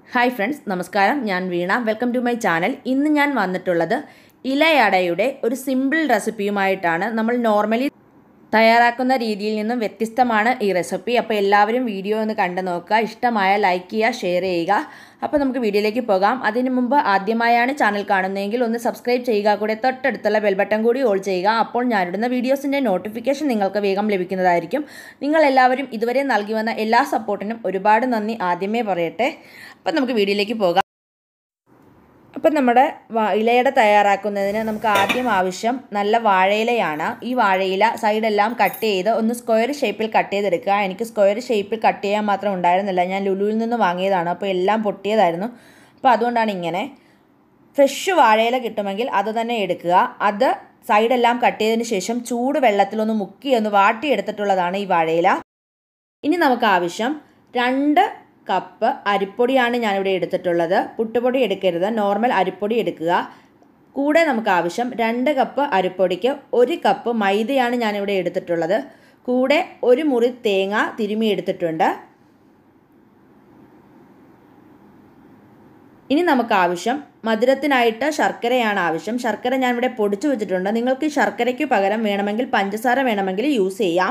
hi friends നമസ്കാരം ഞാൻ Veena welcome to my channel ഇന്ന് ഞാൻ വന്നിട്ടുള്ളത് ഇലയടയുടെ ഒരു സിമ്പിൾ റെസിപ്പിയുമായിട്ടാണ് നമ്മൾ നോർമലി തയ്യാറാക്കുന്ന രീതിയിൽ നിന്നും വ്യത്യസ്തമാണ് ഈ റെസിപ്പി അപ്പോൾ എല്ലാവരും വീഡിയോ ഒന്ന് കണ്ടു നോക്കുക ഇഷ്ടമായ ലൈക്ക് ചെയ്യുക ഷെയർ ചെയ്യുക അപ്പോൾ നമുക്ക് വീഡിയോയിലേക്ക് പോകാം അതിനു മുമ്പ് ആദ്യമായാണ് ചാനൽ കാണുന്നതെങ്കിൽ ഒന്ന് സബ്സ്ക്രൈബ് ചെയ്യുക കൂടെ തൊട്ടടുത്തുള്ള ബെൽ ബട്ടൺ കൂടി ഓൾ ചെയ്യുക അപ്പോൾ ഞാനിടുന്ന വീഡിയോസിൻ്റെ നോട്ടിഫിക്കേഷൻ നിങ്ങൾക്ക് വേഗം ലഭിക്കുന്നതായിരിക്കും നിങ്ങൾ എല്ലാവരും ഇതുവരെ നൽകി വന്ന എല്ലാ സപ്പോർട്ടിനും ഒരുപാട് നന്ദി ആദ്യമേ പറയട്ടെ അപ്പം നമുക്ക് വീഡിയോയിലേക്ക് പോകാം അപ്പം നമ്മുടെ ഇലയുടെ തയ്യാറാക്കുന്നതിന് നമുക്ക് ആദ്യം ആവശ്യം നല്ല വാഴയിലയാണ് ഈ വാഴയില സൈഡെല്ലാം കട്ട് ചെയ്ത് ഒന്ന് സ്ക്വയർ ഷേപ്പിൽ കട്ട് ചെയ്തെടുക്കുക എനിക്ക് സ്ക്വയർ ഷേപ്പിൽ കട്ട് ചെയ്യാൻ മാത്രം ഉണ്ടായിരുന്നില്ല ഞാൻ ലുലുവിൽ നിന്ന് വാങ്ങിയതാണ് അപ്പോൾ എല്ലാം പൊട്ടിയതായിരുന്നു അപ്പോൾ അതുകൊണ്ടാണ് ഇങ്ങനെ ഫ്രഷ് വാഴയില കിട്ടുമെങ്കിൽ അത് തന്നെ എടുക്കുക അത് സൈഡെല്ലാം കട്ട് ചെയ്തതിന് ശേഷം ചൂട് വെള്ളത്തിലൊന്ന് മുക്കി ഒന്ന് വാട്ടിയെടുത്തിട്ടുള്ളതാണ് ഈ വാഴയില ഇനി നമുക്ക് ആവശ്യം രണ്ട് കപ്പ് അരിപ്പൊടിയാണ് ഞാനിവിടെ എടുത്തിട്ടുള്ളത് പുട്ടുപൊടി എടുക്കരുത് നോർമൽ അരിപ്പൊടി എടുക്കുക കൂടെ നമുക്ക് ആവശ്യം രണ്ട് കപ്പ് അരിപ്പൊടിക്ക് ഒരു കപ്പ് മൈദയാണ് ഞാനിവിടെ എടുത്തിട്ടുള്ളത് കൂടെ ഒരു മുറി തേങ്ങ തിരുമി എടുത്തിട്ടുണ്ട് ഇനി നമുക്ക് ആവശ്യം മധുരത്തിനായിട്ട് ശർക്കരയാണ് ആവശ്യം ശർക്കര ഞാനിവിടെ പൊടിച്ചു വെച്ചിട്ടുണ്ട് നിങ്ങൾക്ക് ശർക്കരയ്ക്ക് പകരം വേണമെങ്കിൽ പഞ്ചസാര വേണമെങ്കിൽ യൂസ് ചെയ്യാം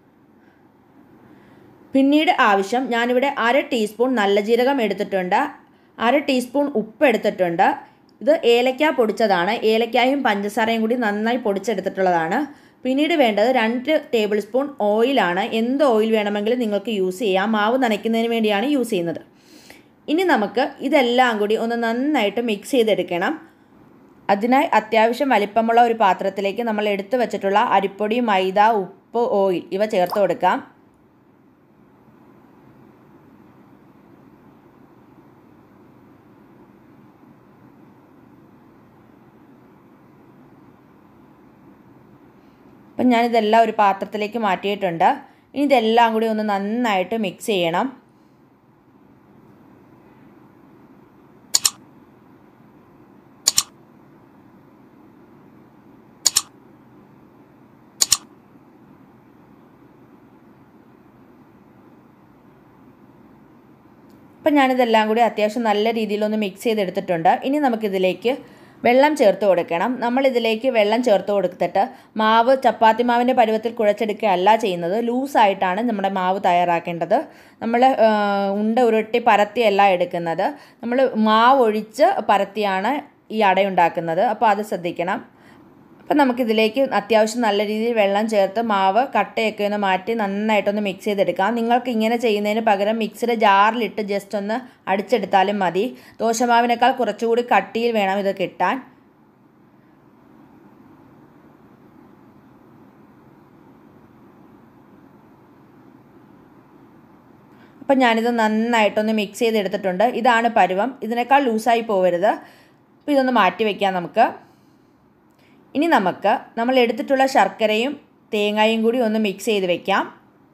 പിന്നീട് ആവശ്യം ഞാനിവിടെ അര ടീസ്പൂൺ നല്ല ജീരകം എടുത്തിട്ടുണ്ട് അര ടീസ്പൂൺ ഉപ്പ് എടുത്തിട്ടുണ്ട് ഇത് ഏലക്ക പൊടിച്ചതാണ് ഏലക്കായും പഞ്ചസാരയും കൂടി നന്നായി പൊടിച്ചെടുത്തിട്ടുള്ളതാണ് പിന്നീട് വേണ്ടത് രണ്ട് ടേബിൾ സ്പൂൺ ഓയിലാണ് എന്ത് ഓയിൽ വേണമെങ്കിലും നിങ്ങൾക്ക് യൂസ് ചെയ്യാം മാവ് നനയ്ക്കുന്നതിന് വേണ്ടിയാണ് യൂസ് ചെയ്യുന്നത് ഇനി നമുക്ക് ഇതെല്ലാം കൂടി ഒന്ന് നന്നായിട്ട് മിക്സ് ചെയ്തെടുക്കണം അതിനായി അത്യാവശ്യം വലിപ്പമുള്ള ഒരു പാത്രത്തിലേക്ക് നമ്മൾ എടുത്തു വെച്ചിട്ടുള്ള അരിപ്പൊടി മൈദ ഉപ്പ് ഓയിൽ ഇവ ചേർത്ത് കൊടുക്കാം അപ്പം ഞാനിതെല്ലാം ഒരു പാത്രത്തിലേക്ക് മാറ്റിയിട്ടുണ്ട് ഇനി ഇതെല്ലാം കൂടി ഒന്ന് നന്നായിട്ട് മിക്സ് ചെയ്യണം അപ്പം ഞാനിതെല്ലാം കൂടി അത്യാവശ്യം നല്ല രീതിയിലൊന്ന് മിക്സ് ചെയ്തെടുത്തിട്ടുണ്ട് ഇനി നമുക്കിതിലേക്ക് വെള്ളം ചേർത്ത് കൊടുക്കണം നമ്മൾ ഇതിലേക്ക് വെള്ളം ചേർത്ത് കൊടുത്തിട്ട് മാവ് ചപ്പാത്തി മാവിൻ്റെ പരുവത്തിൽ കുഴച്ചെടുക്കുകയല്ല ചെയ്യുന്നത് ലൂസായിട്ടാണ് നമ്മുടെ മാവ് തയ്യാറാക്കേണ്ടത് നമ്മൾ ഉണ്ട ഉരുട്ടി പരത്തിയല്ല എടുക്കുന്നത് നമ്മൾ മാവ് ഒഴിച്ച് പരത്തിയാണ് ഈ അടയുണ്ടാക്കുന്നത് അപ്പോൾ അത് ശ്രദ്ധിക്കണം അപ്പം നമുക്കിതിലേക്ക് അത്യാവശ്യം നല്ല രീതിയിൽ വെള്ളം ചേർത്ത് മാവ് കട്ടയൊക്കെ ഒന്ന് മാറ്റി നന്നായിട്ടൊന്ന് മിക്സ് ചെയ്തെടുക്കാം നിങ്ങൾക്ക് ഇങ്ങനെ ചെയ്യുന്നതിന് പകരം മിക്സിയുടെ ജാറിലിട്ട് ജസ്റ്റ് ഒന്ന് അടിച്ചെടുത്താലും മതി ദോശമാവിനേക്കാൾ കുറച്ചുകൂടി കട്ടിയിൽ വേണം ഇത് കിട്ടാൻ അപ്പം ഞാനിത് നന്നായിട്ടൊന്ന് മിക്സ് ചെയ്തെടുത്തിട്ടുണ്ട് ഇതാണ് പരുവം ഇതിനേക്കാൾ ലൂസായി പോകരുത് അപ്പോൾ ഇതൊന്ന് മാറ്റി വയ്ക്കാം നമുക്ക് ഇനി നമുക്ക് നമ്മൾ എടുത്തിട്ടുള്ള ശർക്കരയും തേങ്ങയും കൂടി ഒന്ന് മിക്സ് ചെയ്ത് വെക്കാം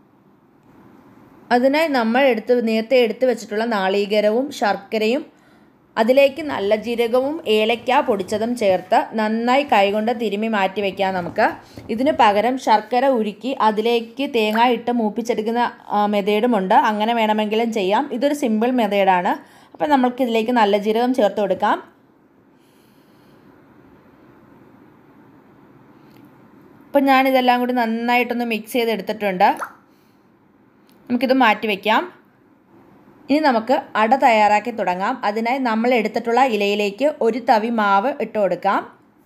അതിനായി നമ്മൾ എടുത്ത് നേരത്തെ എടുത്ത് വെച്ചിട്ടുള്ള നാളീകരവും ശർക്കരയും അതിലേക്ക് നല്ല ജീരകവും ഏലക്ക പൊടിച്ചതും ചേർത്ത് നന്നായി കൈകൊണ്ട് തിരുമ്മി മാറ്റി വയ്ക്കാം നമുക്ക് ഇതിന് പകരം ശർക്കര ഉരുക്കി അതിലേക്ക് തേങ്ങ ഇട്ട് മൂപ്പിച്ചെടുക്കുന്ന മെതേഡുമുണ്ട് അങ്ങനെ വേണമെങ്കിലും ചെയ്യാം ഇതൊരു സിമ്പിൾ മെതേഡാണ് അപ്പം നമുക്ക് ഇതിലേക്ക് നല്ല ജീരകം ചേർത്ത് കൊടുക്കാം അപ്പം ഞാനിതെല്ലാം കൂടി നന്നായിട്ടൊന്ന് മിക്സ് ചെയ്തെടുത്തിട്ടുണ്ട് നമുക്കിത് മാറ്റി വയ്ക്കാം ഇനി നമുക്ക് അട തയ്യാറാക്കി തുടങ്ങാം അതിനായി നമ്മൾ എടുത്തിട്ടുള്ള ഇലയിലേക്ക് ഒരു തവി മാവ് ഇട്ട് കൊടുക്കാം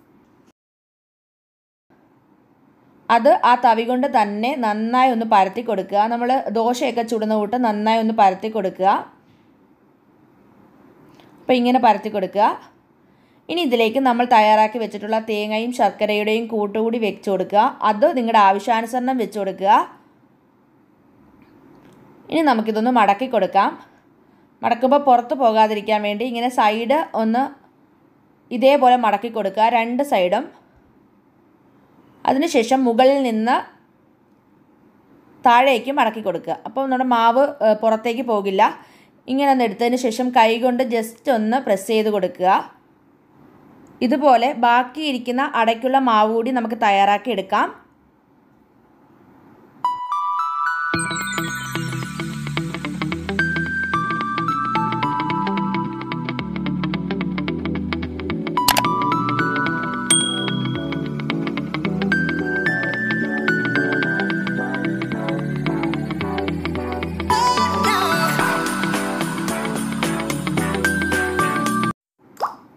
അത് ആ തവി കൊണ്ട് തന്നെ നന്നായി ഒന്ന് പരത്തി കൊടുക്കുക നമ്മൾ ദോശയൊക്കെ ചുടുന്ന കൂട്ട് നന്നായി ഒന്ന് പരത്തി കൊടുക്കുക അപ്പോൾ ഇങ്ങനെ പരത്തി കൊടുക്കുക ഇനി ഇതിലേക്ക് നമ്മൾ തയ്യാറാക്കി വെച്ചിട്ടുള്ള തേങ്ങയും ശർക്കരയുടെയും കൂട്ടുകൂടി വെച്ച് കൊടുക്കുക അത് നിങ്ങളുടെ ആവശ്യാനുസരണം വെച്ച് കൊടുക്കുക ഇനി നമുക്കിതൊന്ന് മടക്കി കൊടുക്കാം മടക്കുമ്പോൾ പുറത്ത് പോകാതിരിക്കാൻ വേണ്ടി ഇങ്ങനെ സൈഡ് ഒന്ന് ഇതേപോലെ മടക്കി കൊടുക്കുക രണ്ട് സൈഡും അതിനുശേഷം മുകളിൽ നിന്ന് താഴേക്ക് മടക്കി കൊടുക്കുക അപ്പോൾ നമ്മുടെ മാവ് പുറത്തേക്ക് പോകില്ല ഇങ്ങനെ ഒന്ന് എടുത്തതിന് ശേഷം കൈ കൊണ്ട് ജസ്റ്റ് ഒന്ന് പ്രസ് ചെയ്ത് കൊടുക്കുക ഇതുപോലെ ബാക്കിയിരിക്കുന്ന അടയ്ക്കുള്ള മാവ് കൂടി നമുക്ക് തയ്യാറാക്കി എടുക്കാം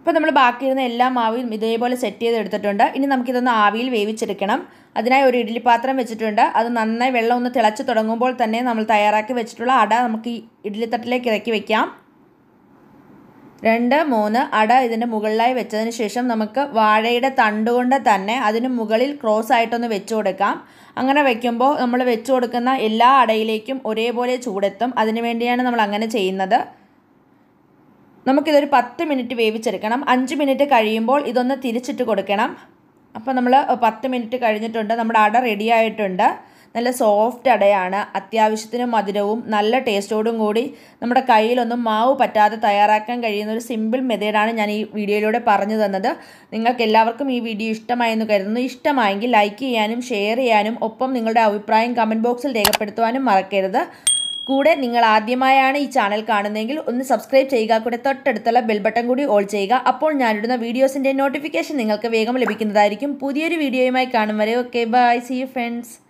അപ്പോൾ നമ്മൾ ബാക്കിയിരുന്ന എല്ലാ മാവും ഇതേപോലെ സെറ്റ് ചെയ്ത് എടുത്തിട്ടുണ്ട് ഇനി നമുക്കിതൊന്ന് ആവിയിൽ വേവിച്ചെടുക്കണം അതിനായി ഒരു ഇഡ്ഡലി പാത്രം വെച്ചിട്ടുണ്ട് അത് നന്നായി വെള്ളം ഒന്ന് തിളച്ച് തുടങ്ങുമ്പോൾ തന്നെ നമ്മൾ തയ്യാറാക്കി വെച്ചിട്ടുള്ള അട നമുക്ക് ഈ ഇഡ്ഡലിത്തട്ടിലേക്ക് ഇറക്കി വെക്കാം രണ്ട് മൂന്ന് അട ഇതിൻ്റെ മുകളിലായി വെച്ചതിന് ശേഷം നമുക്ക് വാഴയുടെ തണ്ടുകൊണ്ട് തന്നെ അതിന് മുകളിൽ ക്രോസ് ആയിട്ടൊന്ന് വെച്ച് കൊടുക്കാം അങ്ങനെ വെക്കുമ്പോൾ നമ്മൾ വെച്ച് കൊടുക്കുന്ന എല്ലാ അടയിലേക്കും ഒരേപോലെ ചൂടെത്തും അതിനു വേണ്ടിയാണ് നമ്മൾ അങ്ങനെ ചെയ്യുന്നത് നമുക്കിതൊരു പത്ത് മിനിറ്റ് വേവിച്ചെടുക്കണം അഞ്ച് മിനിറ്റ് കഴിയുമ്പോൾ ഇതൊന്ന് തിരിച്ചിട്ട് കൊടുക്കണം അപ്പോൾ നമ്മൾ പത്ത് മിനിറ്റ് കഴിഞ്ഞിട്ടുണ്ട് നമ്മുടെ അട റെഡി ആയിട്ടുണ്ട് നല്ല സോഫ്റ്റ് അടയാണ് അത്യാവശ്യത്തിന് മധുരവും നല്ല ടേസ്റ്റോടും കൂടി നമ്മുടെ കയ്യിലൊന്നും മാവ് പറ്റാതെ തയ്യാറാക്കാൻ കഴിയുന്ന ഒരു സിമ്പിൾ മെത്തേഡാണ് ഞാൻ ഈ വീഡിയോയിലൂടെ പറഞ്ഞു തന്നത് നിങ്ങൾക്ക് എല്ലാവർക്കും ഈ വീഡിയോ ഇഷ്ടമായെന്ന് കരുതുന്നു ഇഷ്ടമായെങ്കിൽ ലൈക്ക് ചെയ്യാനും ഷെയർ ചെയ്യാനും ഒപ്പം നിങ്ങളുടെ അഭിപ്രായം കമൻറ്റ് ബോക്സിൽ രേഖപ്പെടുത്തുവാനും മറക്കരുത് കൂടെ നിങ്ങൾ ആദ്യമായാണ് ഈ ചാനൽ കാണുന്നതെങ്കിൽ ഒന്ന് സബ്സ്ക്രൈബ് ചെയ്യുക കൂടെ തൊട്ടടുത്തുള്ള ബെൽ ബട്ടൺ കൂടി ഓൾ ചെയ്യുക അപ്പോൾ ഞാനിടുന്ന വീഡിയോസിൻ്റെ നോട്ടിഫിക്കേഷൻ നിങ്ങൾക്ക് വേഗം ലഭിക്കുന്നതായിരിക്കും പുതിയൊരു വീഡിയോയുമായി കാണും വരെ okay bye see you friends